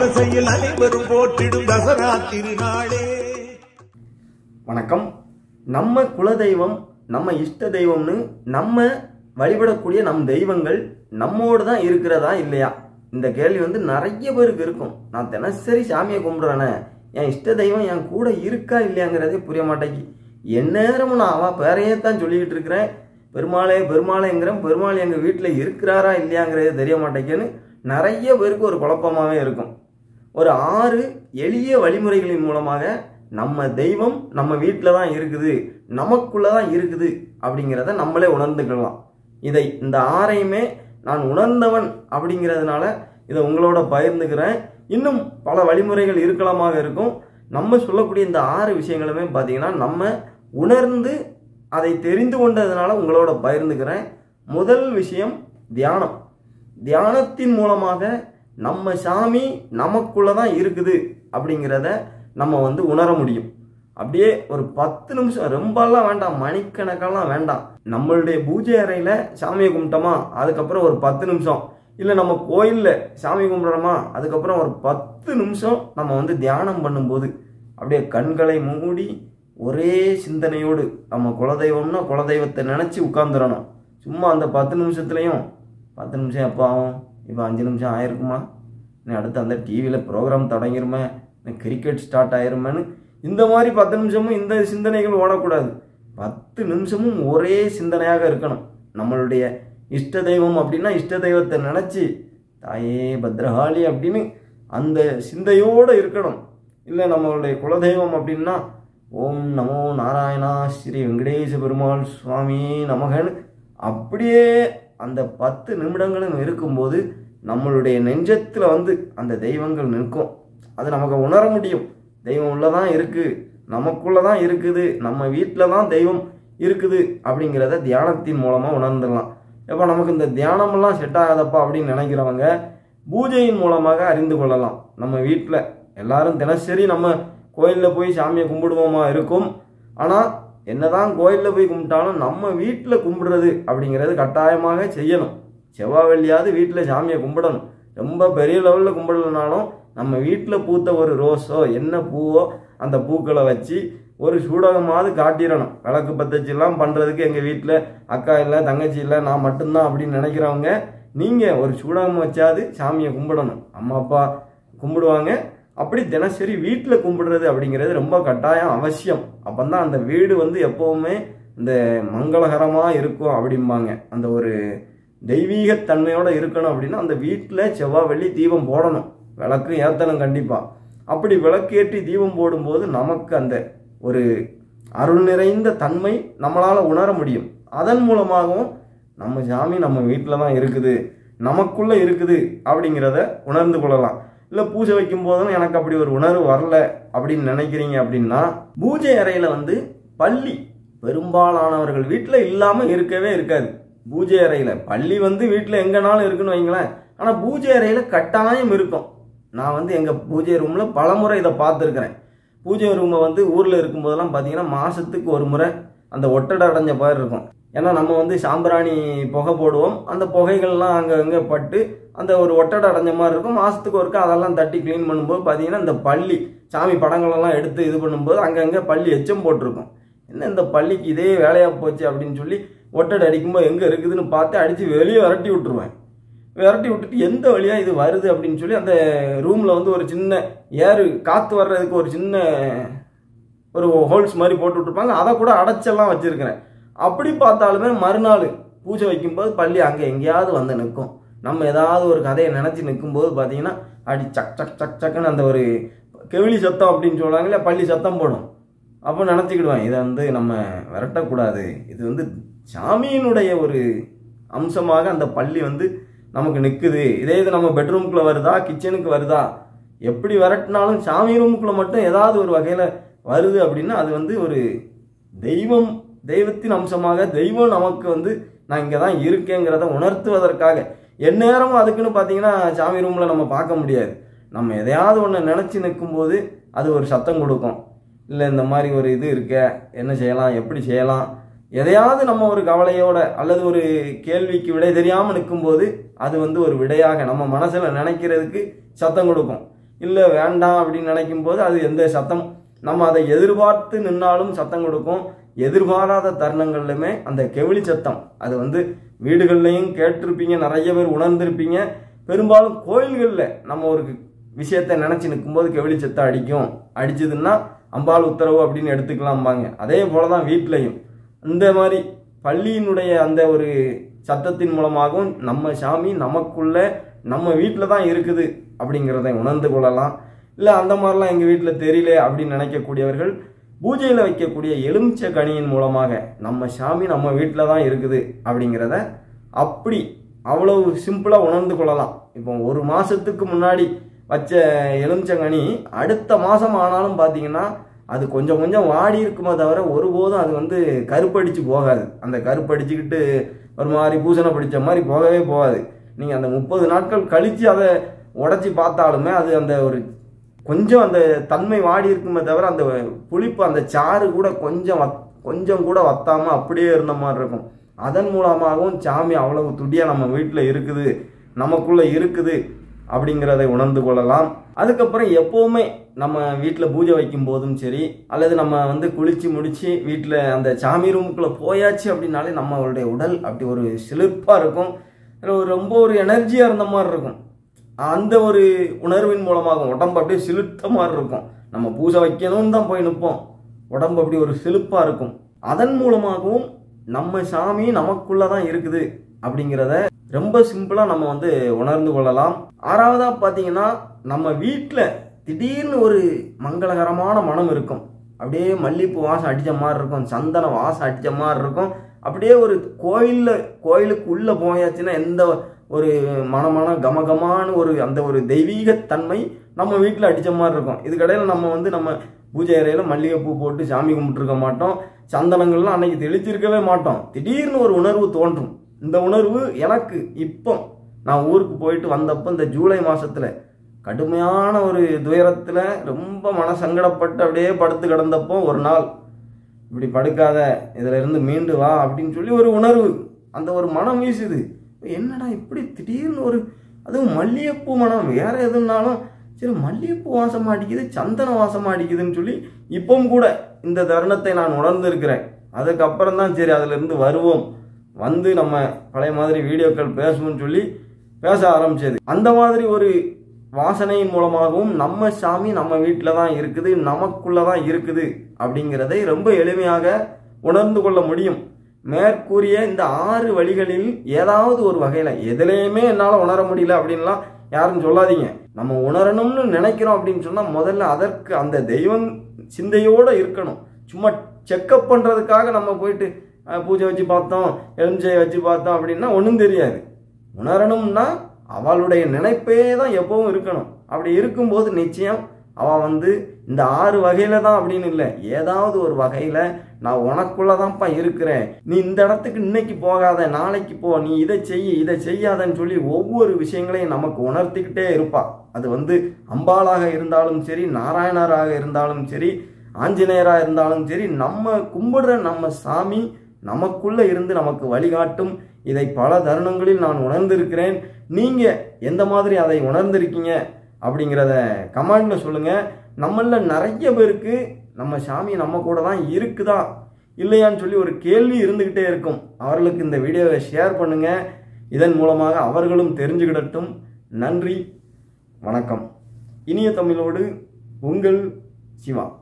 வரிசையில் அனைவரும் போற்றிடும் தசரா திருநாளே வணக்கம் நம்ம குலதெய்வம் நம்ம இஷ்ட தெய்வம்னு நம்ம வழிபடக்கூடிய நம் தெய்வங்கள் நம்மோடு தான் இருக்கிறதா இல்லையா இந்த கேள்வி வந்து நிறைய பேருக்கு இருக்கும் நான் தினசரி சாமியை கும்பிட்றேனே என் இஷ்ட தெய்வம் என் கூட இருக்கா இல்லையாங்கிறதே புரிய மாட்டேங்கி எந்நேரமும் நான் அவன் பேரையே தான் சொல்லிக்கிட்டு இருக்கிறேன் பெருமாளே பெருமாளேங்கிறேன் பெருமாள் எங்கள் வீட்டில் இருக்கிறாரா இல்லையாங்கிறதே தெரிய மாட்டேங்குன்னு நிறைய பேருக்கு ஒரு குழப்பமாகவே இருக்கும் ஒரு ஆறு எளிய வழிமுறைகளின் மூலமாக நம்ம தெய்வம் நம்ம வீட்டில் தான் இருக்குது நமக்குள்ள தான் இருக்குது அப்படிங்கிறத நம்மளே உணர்ந்துக்கலாம் இதை இந்த ஆறையுமே நான் உணர்ந்தவன் அப்படிங்கிறதுனால இதை உங்களோட பகிர்ந்துக்கிறேன் இன்னும் பல வழிமுறைகள் இருக்கலாமாக இருக்கும் நம்ம சொல்லக்கூடிய இந்த ஆறு விஷயங்களுமே பார்த்தீங்கன்னா நம்ம உணர்ந்து அதை தெரிந்து கொண்டதுனால உங்களோட பகிர்ந்துக்கிறேன் முதல் விஷயம் தியானம் தியானத்தின் மூலமாக நம்ம சாமி நமக்குள்ள தான் இருக்குது அப்படிங்கிறத நம்ம வந்து உணர முடியும் அப்படியே ஒரு பத்து நிமிஷம் ரொம்பலாம் வேண்டாம் மணிக்கணக்கெல்லாம் வேண்டாம் நம்மளுடைய பூஜை அறையில் சாமியை கும்பிட்டோமா அதுக்கப்புறம் ஒரு பத்து நிமிஷம் இல்லை நம்ம கோயிலில் சாமி கும்பிட்றோமா அதுக்கப்புறம் ஒரு பத்து நிமிஷம் நம்ம வந்து தியானம் பண்ணும்போது அப்படியே கண்களை மூடி ஒரே சிந்தனையோடு நம்ம குலதெய்வம்னா குலதெய்வத்தை நினச்சி உட்காந்துடணும் சும்மா அந்த பத்து நிமிஷத்துலையும் பத்து நிமிஷம் எப்போ ஆகும் இப்போ அஞ்சு நிமிஷம் ஆயிருக்குமா இன்னும் அடுத்து அந்த டிவியில் ப்ரோக்ராம் தொடங்கிருமே இன்னும் கிரிக்கெட் ஸ்டார்ட் ஆயிருமேன்னு இந்த மாதிரி பத்து நிமிஷமும் இந்த சிந்தனைகள் ஓடக்கூடாது பத்து நிமிஷமும் ஒரே சிந்தனையாக இருக்கணும் நம்மளுடைய இஷ்ட தெய்வம் அப்படின்னா இஷ்ட தெய்வத்தை நினச்சி தாயே பத்ரகாளி அப்படின்னு அந்த சிந்தையோடு இருக்கணும் இல்லை நம்மளுடைய குலதெய்வம் அப்படின்னா ஓம் நமோ நாராயணா ஸ்ரீ வெங்கடேச பெருமாள் சுவாமி நமகன் அப்படியே அந்த பத்து நிமிடங்களும் இருக்கும்போது நம்மளுடைய நெஞ்சத்தில் வந்து அந்த தெய்வங்கள் நிற்கும் அது நமக்கு உணர முடியும் தெய்வம் உள்ளதான் இருக்குது நமக்குள்ள தான் இருக்குது நம்ம வீட்டில் தான் தெய்வம் இருக்குது அப்படிங்கிறத தியானத்தின் மூலமாக உணர்ந்துடலாம் எப்போ நமக்கு இந்த தியானமெல்லாம் செட் ஆகாதப்பா அப்படின்னு நினைக்கிறவங்க பூஜையின் மூலமாக அறிந்து கொள்ளலாம் நம்ம வீட்டில் எல்லாரும் தினசரி நம்ம கோயிலில் போய் சாமியை கும்பிடுவோமா இருக்கும் ஆனால் என்னதான் கோயிலில் போய் கும்பிட்டாலும் நம்ம வீட்டில் கும்பிடுறது அப்படிங்கிறது கட்டாயமாக செய்யணும் செவ்வாய் வெள்ளியாவது வீட்டில் சாமியை கும்பிடணும் ரொம்ப பெரிய லெவலில் கும்பிடலனாலும் நம்ம வீட்டில் பூத்த ஒரு ரோஸோ என்ன பூவோ அந்த பூக்களை வச்சு ஒரு சூடகமாவது காட்டிடணும் விளக்கு பத்தச்சுலாம் பண்ணுறதுக்கு எங்கள் வீட்டில் அக்கா இல்லை தங்கச்சி இல்லை நான் மட்டும்தான் அப்படின்னு நினைக்கிறவங்க நீங்கள் ஒரு சூடகம் வச்சாது சாமியை கும்பிடணும் அம்மா அப்பா கும்பிடுவாங்க அப்படி தினசரி வீட்டில் கும்பிடுறது அப்படிங்கிறது ரொம்ப கட்டாயம் அவசியம் அப்போ தான் அந்த வீடு வந்து எப்போவுமே இந்த மங்களகரமாக இருக்கும் அப்படிம்பாங்க அந்த ஒரு தெய்வீகத்தன்மையோடு இருக்கணும் அப்படின்னா அந்த வீட்டில் செவ்வாய் வெள்ளி தீபம் போடணும் விளக்கு ஏற்றணும் கண்டிப்பாக அப்படி விளக்கேற்றி தீபம் போடும்போது நமக்கு அந்த ஒரு அருள் நிறைந்த தன்மை நம்மளால் உணர முடியும் அதன் மூலமாகவும் நம்ம சாமி நம்ம வீட்டில் தான் இருக்குது நமக்குள்ளே இருக்குது அப்படிங்கிறத உணர்ந்து கொள்ளலாம் இல்லை பூஜை வைக்கும் போதும் எனக்கு அப்படி ஒரு உணர்வு வரல அப்படின்னு நினைக்கிறீங்க அப்படின்னா பூஜை அறையில் வந்து பள்ளி பெரும்பாலானவர்கள் வீட்டில் இல்லாமல் இருக்கவே இருக்காது பூஜை அறையில் பள்ளி வந்து வீட்டில் எங்கேனாலும் இருக்குன்னு வைங்களேன் ஆனால் பூஜை அறையில் கட்டாயம் இருக்கும் நான் வந்து எங்கள் பூஜை ரூமில் பலமுறை இதை பார்த்துருக்குறேன் பூஜை ரூமை வந்து ஊரில் இருக்கும்போதெல்லாம் பார்த்தீங்கன்னா மாதத்துக்கு ஒரு முறை அந்த ஒட்டடை அடைஞ்ச மாதிரி இருக்கும் ஏன்னா நம்ம வந்து சாம்பிராணி புகை போடுவோம் அந்த புகைகள்லாம் அங்கே அங்கே பட்டு அந்த ஒரு ஒட்டடை அடைஞ்ச மாதிரி இருக்கும் மாதத்துக்கு ஒருக்கா அதெல்லாம் தட்டி க்ளீன் பண்ணும்போது பார்த்தீங்கன்னா இந்த பள்ளி சாமி படங்களெல்லாம் எடுத்து இது பண்ணும்போது அங்கங்கே பள்ளி எச்சம் போட்டிருக்கும் என்ன இந்த பள்ளிக்கு இதே வேலையாக போச்சு அப்படின்னு சொல்லி ஒட்டடை அடிக்கும்போது எங்கே இருக்குதுன்னு பார்த்து அடித்து வெளியே விரட்டி விட்டுருவேன் விரட்டி விட்டுட்டு எந்த வழியாக இது வருது அப்படின்னு சொல்லி அந்த ரூமில் வந்து ஒரு சின்ன ஏறு காற்று வர்றதுக்கு ஒரு சின்ன ஒரு ஹோல்ஸ் மாதிரி போட்டு விட்ருப்பாங்க அதை கூட அடைச்செல்லாம் வச்சுருக்கிறேன் அப்படி பார்த்தாலுமே மறுநாள் பூஜை வைக்கும்போது பள்ளி அங்கே எங்கேயாவது வந்து நிற்கும் நம்ம ஏதாவது ஒரு கதையை நினச்சி நிற்கும்போது பார்த்தீங்கன்னா அடி சக் சக் சக் சக்குன்னு அந்த ஒரு கெவிலி சத்தம் அப்படின்னு சொல்கிறாங்களே பள்ளி சத்தம் போடும் அப்போ நினச்சிக்கிடுவேன் இதை வந்து நம்ம விரட்டக்கூடாது இது வந்து சாமியினுடைய ஒரு அம்சமாக அந்த பள்ளி வந்து நமக்கு நிற்குது இதே இது நம்ம பெட்ரூம்குள்ளே வருதா கிச்சனுக்கு வருதா எப்படி விரட்டினாலும் சாமி ரூமுக்குள்ளே மட்டும் ஏதாவது ஒரு வகையில் வருது அப்படின்னா அது வந்து ஒரு தெய்வம் தெய்வத்தின் அம்சமாக தெய்வம் நமக்கு வந்து நான் இங்கே தான் இருக்கேங்கிறத உணர்த்துவதற்காக எந்நேரமும் அதுக்குன்னு பார்த்தீங்கன்னா சாமி ரூமில் நம்ம பார்க்க முடியாது நம்ம எதையாவது ஒன்று நினச்சி நிற்கும்போது அது ஒரு சத்தம் கொடுக்கும் இல்லை இந்த மாதிரி ஒரு இது இருக்க என்ன செய்யலாம் எப்படி செய்யலாம் எதையாவது நம்ம ஒரு கவலையோட அல்லது ஒரு கேள்விக்கு விடை தெரியாமல் நிற்கும்போது அது வந்து ஒரு விடையாக நம்ம மனசில் நினைக்கிறதுக்கு சத்தம் கொடுக்கும் இல்லை வேண்டாம் அப்படின்னு நினைக்கும் போது அது எந்த சத்தம் நம்ம அதை எதிர்பார்த்து நின்னாலும் சத்தம் கொடுக்கும் எதிர்பாராத தருணங்கள்லையுமே அந்த கெவிலி சத்தம் அது வந்து வீடுகள்லையும் கேட்டிருப்பீங்க நிறைய பேர் உணர்ந்திருப்பீங்க பெரும்பாலும் கோயில்களில் நம்ம ஒரு விஷயத்தை நினச்சி நிற்கும்போது கெவிலி சத்தம் அடிக்கும் அடிச்சதுன்னா அம்பாள் உத்தரவு அப்படின்னு எடுத்துக்கலாம்பாங்க அதே போல தான் வீட்லையும் இந்த மாதிரி பள்ளியினுடைய அந்த ஒரு சத்தத்தின் மூலமாகவும் நம்ம சாமி நமக்குள்ள நம்ம வீட்டில் தான் இருக்குது அப்படிங்கிறதை உணர்ந்து கொள்ளலாம் இல்லை அந்த மாதிரிலாம் எங்கள் வீட்டில் தெரியல அப்படின்னு நினைக்கக்கூடியவர்கள் பூஜையில் வைக்கக்கூடிய எலுமிச்சை கனியின் மூலமாக நம்ம சாமி நம்ம வீட்டில் தான் இருக்குது அப்படிங்கிறத அப்படி அவ்வளவு சிம்பிளாக உணர்ந்து கொள்ளலாம் இப்போ ஒரு மாதத்துக்கு முன்னாடி வச்ச எலுமிச்சங்கனி அடுத்த மாதம் ஆனாலும் பார்த்தீங்கன்னா அது கொஞ்சம் கொஞ்சம் வாடி இருக்குமே தவிர ஒருபோதும் அது வந்து கருப்படிச்சு போகாது அந்த கருப்படிச்சுக்கிட்டு ஒரு மாதிரி பூசணை பிடிச்ச மாதிரி போகவே போகாது நீங்கள் அந்த முப்பது நாட்கள் கழித்து அதை உடச்சி பார்த்தாலுமே அது அந்த ஒரு கொஞ்சம் அந்த தன்மை வாடி இருக்குமே தவிர அந்த புளிப்பு அந்த சாறு கூட கொஞ்சம் வத் கொஞ்சம் கூட வத்தாமல் அப்படியே இருந்த மாதிரி இருக்கும் அதன் மூலமாகவும் சாமி அவ்வளவு துடியாக நம்ம வீட்டில் இருக்குது நமக்குள்ளே இருக்குது அப்படிங்கிறதை உணர்ந்து கொள்ளலாம் அதுக்கப்புறம் எப்போவுமே நம்ம வீட்டில் பூஜை வைக்கும் போதும் சரி அல்லது நம்ம வந்து குளிச்சு முடிச்சு வீட்டில் அந்த சாமி ரூமுக்குள்ளே போயாச்சு அப்படின்னாலே நம்மளுடைய உடல் அப்படி ஒரு சிலிர்ப்பாக இருக்கும் அதுல ஒரு ரொம்ப ஒரு எனர்ஜியாக இருந்த மாதிரி இருக்கும் அந்த ஒரு உணர்வின் மூலமாக உடம்பு அப்படியே சிலுத்த மாதிரி இருக்கும் நம்ம பூஜை வைக்கணும்னு தான் போய் நிற்போம் உடம்பு அப்படி ஒரு சிலுப்பாக இருக்கும் அதன் மூலமாகவும் நம்ம சாமி நமக்குள்ள தான் இருக்குது அப்படிங்கிறத ரொம்ப சிம்பிளாக நம்ம வந்து உணர்ந்து கொள்ளலாம் ஆறாவதாக பார்த்தீங்கன்னா நம்ம வீட்டில் திடீர்னு ஒரு மங்களகரமான மனம் இருக்கும் அப்படியே மல்லிகைப்பூ வாசம் அடித்த மாதிரி இருக்கும் சந்தன வாசம் அடித்த மாதிரி இருக்கும் அப்படியே ஒரு கோயிலில் கோயிலுக்கு உள்ளே போயாச்சுன்னா எந்த ஒரு மனமான கமகமான ஒரு அந்த ஒரு தெய்வீகத்தன்மை நம்ம வீட்டில் அடித்த மாதிரி இருக்கும் இதுக்கடையில் நம்ம வந்து நம்ம பூஜை அறையில் மல்லிகைப்பூ போட்டு சாமி கும்பிட்டுருக்க மாட்டோம் சந்தனங்கள்லாம் அன்னைக்கு தெளிச்சிருக்கவே மாட்டோம் திடீர்னு ஒரு உணர்வு தோன்றும் இந்த உணர்வு எனக்கு இப்போ நான் ஊருக்கு போயிட்டு வந்தப்போ இந்த ஜூலை மாதத்தில் கடுமையான ஒரு துயரத்தில் ரொம்ப மன சங்கடப்பட்டு அப்படியே படுத்து கிடந்தப்போ ஒரு நாள் இப்படி படுக்காத இதுல இருந்து மீண்டு வா அப்படின்னு சொல்லி ஒரு உணர்வு அந்த ஒரு மனம் வீசுது என்னடா இப்படி திடீர்னு ஒரு அதுவும் மல்லிகைப்பூ மனம் வேற எதுனாலும் சரி மல்லிகைப்பூ வாசம் அடிக்குது சந்தன வாசம் அடிக்குதுன்னு சொல்லி இப்பவும் கூட இந்த தருணத்தை நான் உணர்ந்திருக்கிறேன் அதுக்கப்புறம் தான் சரி அதுல இருந்து வருவோம் வந்து நம்ம பழைய மாதிரி வீடியோக்கள் பேசுவோம்னு சொல்லி பேச ஆரம்பிச்சது அந்த மாதிரி ஒரு வாசனையின் மூலமாகவும் நம்ம சாமி நம்ம வீட்டில் தான் இருக்குது நமக்குள்ள தான் இருக்குது அப்படிங்கிறதை ரொம்ப எளிமையாக உணர்ந்து கொள்ள முடியும் மேற்கூறிய இந்த ஆறு வழிகளில் ஏதாவது ஒரு வகையில் எதுலேயுமே என்னால் உணர முடியல அப்படின்லாம் யாரும் சொல்லாதீங்க நம்ம உணரணும்னு நினைக்கிறோம் அப்படின்னு சொன்னால் முதல்ல அதற்கு அந்த தெய்வம் சிந்தையோடு இருக்கணும் சும்மா செக்கப் பண்ணுறதுக்காக நம்ம போயிட்டு அஹ், பூஜை வச்சு பார்த்தோம் எலுமிச்சையை வச்சு பார்த்தோம் அப்படின்னா ஒன்றும் தெரியாது உணரணும்னா அவளுடைய நினைப்பே தான் எப்பவும் இருக்கணும் அப்படி இருக்கும்போது நிச்சயம் அவள் வந்து இந்த ஆறு வகையில தான் அப்படின்னு இல்லை ஏதாவது ஒரு வகையில நான் உனக்குள்ள தான்ப்பா இருக்கிறேன் நீ இந்த இடத்துக்கு இன்னைக்கு போகாத நாளைக்கு போ நீ இதை செய் இதை செய்யாதன்னு சொல்லி ஒவ்வொரு விஷயங்களையும் நமக்கு உணர்த்திக்கிட்டே இருப்பா அது வந்து அம்பாளாக இருந்தாலும் சரி நாராயணராக இருந்தாலும் சரி ஆஞ்சநேயராக இருந்தாலும் சரி நம்ம கும்பிடுற நம்ம சாமி நமக்குள்ள இருந்து நமக்கு வழிகாட்டும் இதை பல தருணங்களில் நான் உணர்ந்திருக்கிறேன் நீங்க எந்த மாதிரி அதை உணர்ந்திருக்கீங்க அப்படிங்கிறத கமெண்ட்ல சொல்லுங்க நம்மள நிறைய பேருக்கு நம்ம சாமி நம்ம கூட தான் இருக்குதா இல்லையான்னு சொல்லி ஒரு கேள்வி இருந்துகிட்டே இருக்கும் அவர்களுக்கு இந்த வீடியோவை ஷேர் பண்ணுங்க இதன் மூலமாக அவர்களும் தெரிஞ்சுக்கிடட்டும் நன்றி வணக்கம் இனிய தமிழோடு உங்கள் சிவா